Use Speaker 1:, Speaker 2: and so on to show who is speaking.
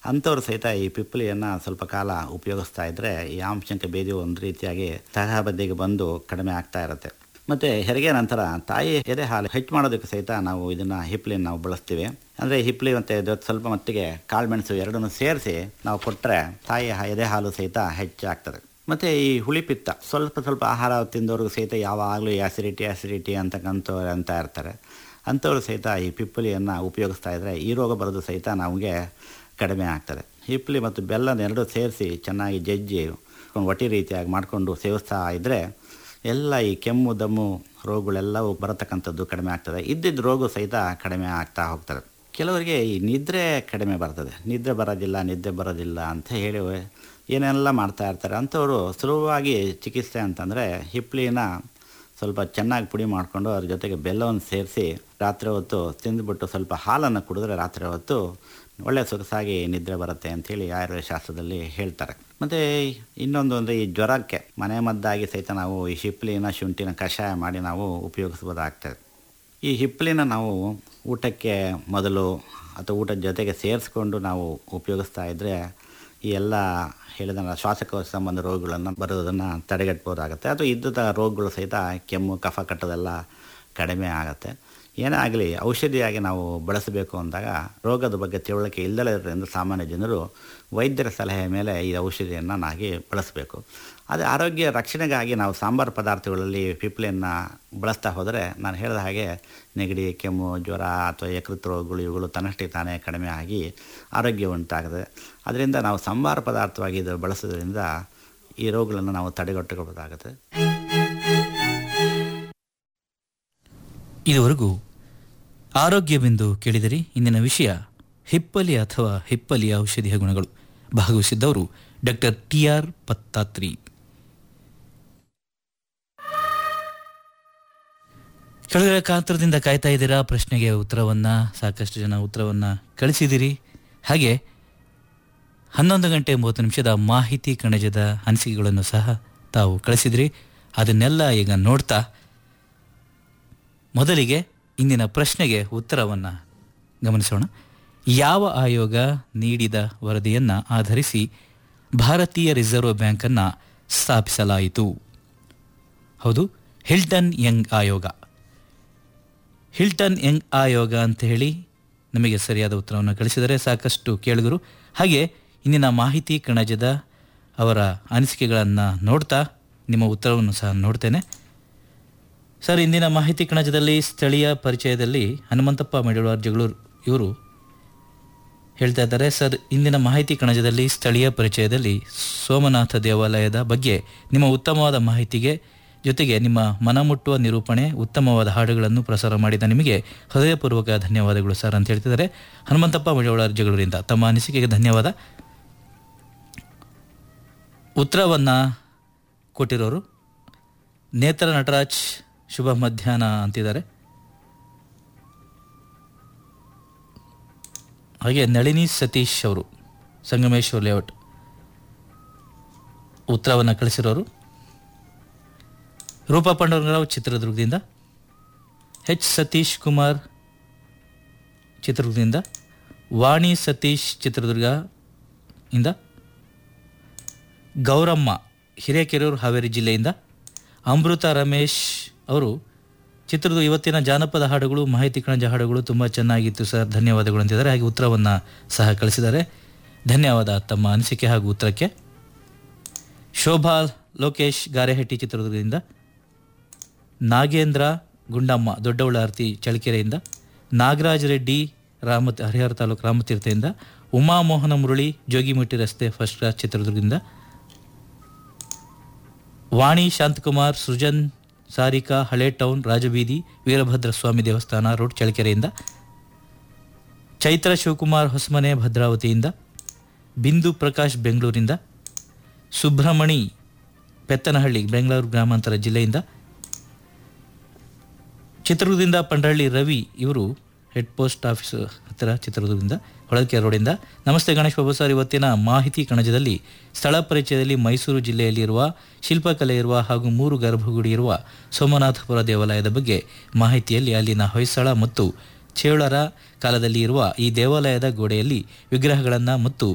Speaker 1: ಅಂಥವ್ರು ಸಹಿತ ಈ ಪಿಪ್ಪಲಿಯನ್ನು ಸ್ವಲ್ಪ ಕಾಲ ಉಪಯೋಗಿಸ್ತಾ ಇದ್ದರೆ ಈ ಆಮ್ಲಜನಕ ಭೇದಿ ಒಂದು ರೀತಿಯಾಗಿ ತಹಬದಿಗೆ ಬಂದು ಕಡಿಮೆ ಆಗ್ತಾ ಇರುತ್ತೆ ಮತ್ತು ಹೆರಿಗೆ ನಂತರ ತಾಯಿ ಎದೆ ಹಾಲು ಹೆಚ್ಚು ಮಾಡೋದಕ್ಕೆ ಸಹಿತ ನಾವು ಇದನ್ನು ಹಿಪ್ಲಿನ ನಾವು ಬಳಸ್ತೀವಿ ಅಂದರೆ ಹಿಪ್ಲಿ ಮತ್ತು ಇದು ಸ್ವಲ್ಪ ಮಟ್ಟಿಗೆ ಕಾಳುಮೆಣಸು ಎರಡನ್ನೂ ಸೇರಿಸಿ ನಾವು ಕೊಟ್ಟರೆ ತಾಯಿ ಎದೆ ಹಾಲು ಸಹಿತ ಹೆಚ್ಚಾಗ್ತದೆ ಮತ್ತು ಈ ಹುಳಿಪಿತ್ತ ಸ್ವಲ್ಪ ಸ್ವಲ್ಪ ಆಹಾರ ತಿಂದವ್ರಿಗೂ ಸಹಿತ ಯಾವಾಗಲೂ ಆಸಿಡಿಟಿ ಆಸಿಡಿಟಿ ಅಂತಕ್ಕಂಥವ್ರು ಅಂತ ಇರ್ತಾರೆ ಅಂಥವ್ರು ಸಹಿತ ಈ ಪಿಪ್ಪಲಿಯನ್ನು ಉಪಯೋಗಿಸ್ತಾ ಇದ್ದರೆ ಈ ರೋಗ ಬರೋದು ಸಹಿತ ನಮಗೆ ಕಡಿಮೆ ಆಗ್ತದೆ ಹಿಪ್ಪಲಿ ಮತ್ತು ಬೆಲ್ಲನ ಎರಡೂ ಸೇರಿಸಿ ಚೆನ್ನಾಗಿ ಜಜ್ಜಿ ಒಟ್ಟಿ ರೀತಿಯಾಗಿ ಮಾಡಿಕೊಂಡು ಸೇವಿಸ್ತಾ ಇದ್ದರೆ ಎಲ್ಲ ಈ ಕೆಮ್ಮು ದಮ್ಮು ರೋಗಗಳೆಲ್ಲವೂ ಬರತಕ್ಕಂಥದ್ದು ಕಡಿಮೆ ಆಗ್ತದೆ ಇದ್ದಿದ್ದ ರೋಗ ಸಹಿತ ಕಡಿಮೆ ಆಗ್ತಾ ಹೋಗ್ತದೆ ಕೆಲವರಿಗೆ ಈ ನಿದ್ರೆ ಕಡಿಮೆ ಬರ್ತದೆ ನಿದ್ರೆ ಬರೋದಿಲ್ಲ ನಿದ್ದೆ ಬರೋದಿಲ್ಲ ಅಂತ ಹೇಳಿ ಏನೆಲ್ಲ ಮಾಡ್ತಾ ಇರ್ತಾರೆ ಅಂಥವರು ಸುಲಭವಾಗಿ ಚಿಕಿತ್ಸೆ ಅಂತಂದರೆ ಹಿಪ್ಲಿನ ಸ್ವಲ್ಪ ಚೆನ್ನಾಗಿ ಪುಡಿ ಮಾಡಿಕೊಂಡು ಅದ್ರ ಜೊತೆಗೆ ಬೆಲ್ಲವನ್ನು ಸೇರಿಸಿ ರಾತ್ರಿ ಹೊತ್ತು ತಿಂದುಬಿಟ್ಟು ಸ್ವಲ್ಪ ಹಾಲನ್ನು ಕುಡಿದ್ರೆ ರಾತ್ರಿ ಹೊತ್ತು ಒಳ್ಳೆಯ ಸೊಗಸಾಗಿ ನಿದ್ರೆ ಬರುತ್ತೆ ಅಂಥೇಳಿ ಆಯುರ್ವೇದ ಶಾಸ್ತ್ರದಲ್ಲಿ ಹೇಳ್ತಾರೆ ಮತ್ತು ಇನ್ನೊಂದು ಅಂದರೆ ಈ ಜ್ವರಕ್ಕೆ ಮನೆ ಮದ್ದಾಗಿ ಸಹಿತ ನಾವು ಈ ಹಿಪ್ಲಿನ ಶುಂಠಿನ ಕಷಾಯ ಮಾಡಿ ನಾವು ಉಪಯೋಗಿಸ್ಬೋದಾಗ್ತದೆ ಈ ಹಿಪ್ಪಲಿನ ನಾವು ಊಟಕ್ಕೆ ಮೊದಲು ಅಥವಾ ಊಟದ ಜೊತೆಗೆ ಸೇರಿಸ್ಕೊಂಡು ನಾವು ಉಪಯೋಗಿಸ್ತಾ ಇದ್ದರೆ ಈ ಎಲ್ಲ ಹೇಳಿದ ಶ್ವಾಸಕೋಶ ಸಂಬಂಧ ರೋಗಗಳನ್ನು ಬರೋದನ್ನು ತಡೆಗಟ್ಬೋದಾಗುತ್ತೆ ಅಥವಾ ಇದ್ದ ರೋಗಗಳು ಸಹಿತ ಕೆಮ್ಮು ಕಫ ಕಟ್ಟೋದೆಲ್ಲ ಕಡಿಮೆ ಆಗುತ್ತೆ ಏನೇ ಆಗಲಿ ಔಷಧಿಯಾಗಿ ನಾವು ಬಳಸಬೇಕು ಅಂದಾಗ ರೋಗದ ಬಗ್ಗೆ ತಿಳುವಳಿಕೆ ಇಲ್ಲದೇ ಇರೋದ್ರಿಂದ ಸಾಮಾನ್ಯ ಜನರು ವೈದ್ಯರ ಸಲಹೆ ಮೇಲೆ ಈ ಔಷಧಿಯನ್ನು ನಾಗಿ ಬಳಸಬೇಕು ಅದೇ ಆರೋಗ್ಯ ರಕ್ಷಣೆಗಾಗಿ ನಾವು ಸಾಂಬಾರು ಪದಾರ್ಥಗಳಲ್ಲಿ ಪಿಪ್ಲೆಯನ್ನು ಬಳಸ್ತಾ ಹೋದರೆ ನಾನು ಹೇಳಿದ ಹಾಗೆ ನೆಗಡಿ ಕೆಮ್ಮು ಜ್ವರ ಅಥವಾ ಯಕೃತ್ ರೋಗಗಳು ಇವುಗಳು ತನ್ನಷ್ಟೇ ತಾನೇ ಕಡಿಮೆ ಆಗಿ ಆರೋಗ್ಯ ಉಂಟಾಗುತ್ತೆ ಅದರಿಂದ ನಾವು ಸಾಂಬಾರು ಪದಾರ್ಥವಾಗಿ ಇದು ಬಳಸೋದ್ರಿಂದ ಈ ರೋಗಗಳನ್ನು ನಾವು ತಡೆಗಟ್ಟಬಹುದಾಗುತ್ತೆ
Speaker 2: ಇದುವರೆಗೂ ಆರೋಗ್ಯವೆಂದು ಕೇಳಿದಿರಿ ಇಂದಿನ ವಿಷಯ ಹಿಪ್ಪಲಿ ಅಥವಾ ಹಿಪ್ಪಲಿಯ ಔಷಧಿಯ ಗುಣಗಳು ಭಾಗವಹಿಸಿದ್ದವರು ಡಾಕ್ಟರ್ ಟಿ ಆರ್ ಪತ್ತಾತ್ರಿ ಕೆಳಗಡೆ ಕಾತರದಿಂದ ಕಾಯ್ತಾ ಇದ್ದೀರಾ ಪ್ರಶ್ನೆಗೆ ಉತ್ತರವನ್ನ ಸಾಕಷ್ಟು ಜನ ಉತ್ತರವನ್ನ ಕಳಿಸಿದಿರಿ ಹಾಗೆ ಹನ್ನೊಂದು ಗಂಟೆ ಮೂವತ್ತು ನಿಮಿಷದ ಮಾಹಿತಿ ಕಣಜದ ಅನಿಸಿಕೆಗಳನ್ನು ಸಹ ತಾವು ಕಳಿಸಿದ್ರಿ ಅದನ್ನೆಲ್ಲ ಈಗ ನೋಡ್ತಾ ಮೊದಲಿಗೆ ಇಂದಿನ ಪ್ರಶ್ನೆಗೆ ಉತ್ತರವನ್ನು ಗಮನಿಸೋಣ ಯಾವ ಆಯೋಗ ನೀಡಿದ ವರದಿಯನ್ನು ಆಧರಿಸಿ ಭಾರತೀಯ ರಿಸರ್ವ್ ಬ್ಯಾಂಕನ್ನು ಸ್ಥಾಪಿಸಲಾಯಿತು ಹೌದು ಹಿಲ್ಟನ್ ಯಂಗ್ ಆಯೋಗ ಹಿಲ್ಟನ್ ಯಂಗ್ ಆಯೋಗ ಅಂತ ಹೇಳಿ ನಮಗೆ ಸರಿಯಾದ ಉತ್ತರವನ್ನು ಕಳಿಸಿದರೆ ಸಾಕಷ್ಟು ಕೇಳಿದರು ಹಾಗೆ ಇಂದಿನ ಮಾಹಿತಿ ಕಣಜದ ಅವರ ಅನಿಸಿಕೆಗಳನ್ನು ನೋಡ್ತಾ ನಿಮ್ಮ ಉತ್ತರವನ್ನು ಸಹ ನೋಡ್ತೇನೆ ಸರ್ ಇಂದಿನ ಮಾಹಿತಿ ಕಣಜದಲ್ಲಿ ಸ್ಥಳೀಯ ಪರಿಚಯದಲ್ಲಿ ಹನುಮಂತಪ್ಪ ಮಡಿವಾರ್ ಜಗಳೂರು ಇವರು ಹೇಳ್ತಾ ಇದ್ದಾರೆ ಸರ್ ಇಂದಿನ ಮಾಹಿತಿ ಕಣಜದಲ್ಲಿ ಸ್ಥಳೀಯ ಪರಿಚಯದಲ್ಲಿ ಸೋಮನಾಥ ದೇವಾಲಯದ ಬಗ್ಗೆ ನಿಮ್ಮ ಉತ್ತಮವಾದ ಮಾಹಿತಿಗೆ ಜೊತೆಗೆ ನಿಮ್ಮ ಮನಮುಟ್ಟುವ ನಿರೂಪಣೆ ಉತ್ತಮವಾದ ಹಾಡುಗಳನ್ನು ಪ್ರಸಾರ ಮಾಡಿದ ನಿಮಗೆ ಹೃದಯಪೂರ್ವಕ ಧನ್ಯವಾದಗಳು ಸರ್ ಅಂತ ಹೇಳ್ತಿದ್ದಾರೆ ಹನುಮಂತಪ್ಪ ಮಡಿವಾಳರ್ ಜಗಳೂರಿಂದ ತಮ್ಮ ಅನಿಸಿಕೆಗೆ ಧನ್ಯವಾದ ಉತ್ತರವನ್ನು ಕೊಟ್ಟಿರೋರು ನೇತ್ರ ನಟರಾಜ್ ಶುಭ ಮಧ್ಯಾಹ್ನ ಅಂತಿದ್ದಾರೆ ಹಾಗೆ ನಳಿನಿ ಸತೀಶ್ ಅವರು ಸಂಗಮೇಶ್ವರ್ ಲೇಔಟ್ ಉತ್ತರವನ್ನು ಕಳಿಸಿರೋರು ರೂಪಾ ಪಾಂಡವರಾವ್ ಚಿತ್ರದುರ್ಗದಿಂದ ಎಚ್ ಸತೀಶ್ ಕುಮಾರ್ ಚಿತ್ರದುರ್ಗದಿಂದ ವಾಣಿ ಸತೀಶ್ ಚಿತ್ರದುರ್ಗ ಇಂದ ಗೌರಮ್ಮ ಹಿರೇಕೆರೂರು ಹಾವೇರಿ ಜಿಲ್ಲೆಯಿಂದ ಅಮೃತ ರಮೇಶ್ ಅವರು ಚಿತ್ರದ ಇವತ್ತಿನ ಜಾನಪದ ಹಾಡುಗಳು ಮಾಹಿತಿ ಕಣಜ ಹಾಡುಗಳು ತುಂಬ ಚೆನ್ನಾಗಿತ್ತು ಸರ್ ಧನ್ಯವಾದಗಳು ಅಂತಿದ್ದಾರೆ ಹಾಗೆ ಉತ್ತರವನ್ನು ಸಹ ಕಳಿಸಿದ್ದಾರೆ ಧನ್ಯವಾದ ತಮ್ಮ ಅನಿಸಿಕೆ ಹಾಗೂ ಉತ್ತರಕ್ಕೆ ಶೋಭಾ ಲೋಕೇಶ್ ಗಾರೆಹಟ್ಟಿ ಚಿತ್ರದುರ್ಗದಿಂದ ನಾಗೇಂದ್ರ ಗುಂಡಮ್ಮ ದೊಡ್ಡಬಳ್ಳಾರ್ತಿ ಚಳ್ಳಕೆರೆಯಿಂದ ನಾಗರಾಜ್ ರೆಡ್ಡಿ ರಾಮ ಹರಿಹರ ತಾಲೂಕು ರಾಮತೀರ್ಥದಿಂದ ಉಮಾಮೋಹನ ಮುರಳಿ ಜೋಗಿಮಟ್ಟಿ ರಸ್ತೆ ಫಸ್ಟ್ ಕ್ಲಾಸ್ ಚಿತ್ರದುರ್ಗದಿಂದ ವಾಣಿ ಶಾಂತಕುಮಾರ್ ಸೃಜನ್ ಸಾರಿಕಾ ಹಳೆ ಟೌನ್ ರಾಜಬೀದಿ ವೀರಭದ್ರ ಸ್ವಾಮಿ ದೇವಸ್ಥಾನ ರೋಡ್ ಚಳ್ಳಕೆರೆಯಿಂದ ಚೈತ್ರ ಶಿವಕುಮಾರ್ ಹೊಸಮನೆ ಭದ್ರಾವತಿಯಿಂದ ಬಿಂದು ಪ್ರಕಾಶ್ ಬೆಂಗಳೂರಿಂದ ಸುಬ್ರಹ್ಮಣಿ ಪೆತ್ತನಹಳ್ಳಿ ಬೆಂಗಳೂರು ಗ್ರಾಮಾಂತರ ಜಿಲ್ಲೆಯಿಂದ ಚಿತ್ರದುರ್ಗದಿಂದ ಪಂಡಹಳ್ಳಿ ರವಿ ಇವರು ಹೆಡ್ ಪೋಸ್ಟ್ ಆಫೀಸ್ ಹತ್ತಿರ ಚಿತ್ರದುರ್ಗದಿಂದ ಹೊಳಲ್ಕೆರೆ ರೋಡಿಂದ ನಮಸ್ತೆ ಗಣೇಶ್ ಬಾಬು ಸರ್ ಇವತ್ತಿನ ಮಾಹಿತಿ ಕಣಜದಲ್ಲಿ ಸ್ಥಳ ಪರಿಚಯದಲ್ಲಿ ಮೈಸೂರು ಜಿಲ್ಲೆಯಲ್ಲಿ ಇರುವ ಶಿಲ್ಪಕಲೆ ಇರುವ ಹಾಗೂ ಮೂರು ಗರ್ಭಗುಡಿ ಇರುವ ಸೋಮನಾಥಪುರ ದೇವಾಲಯದ ಬಗ್ಗೆ ಮಾಹಿತಿಯಲ್ಲಿ ಅಲ್ಲಿನ ಹೊಯ್ಸಳ ಮತ್ತು ಚೇಳರ ಕಾಲದಲ್ಲಿ ಇರುವ ಈ ದೇವಾಲಯದ ಗೋಡೆಯಲ್ಲಿ ವಿಗ್ರಹಗಳನ್ನು ಮತ್ತು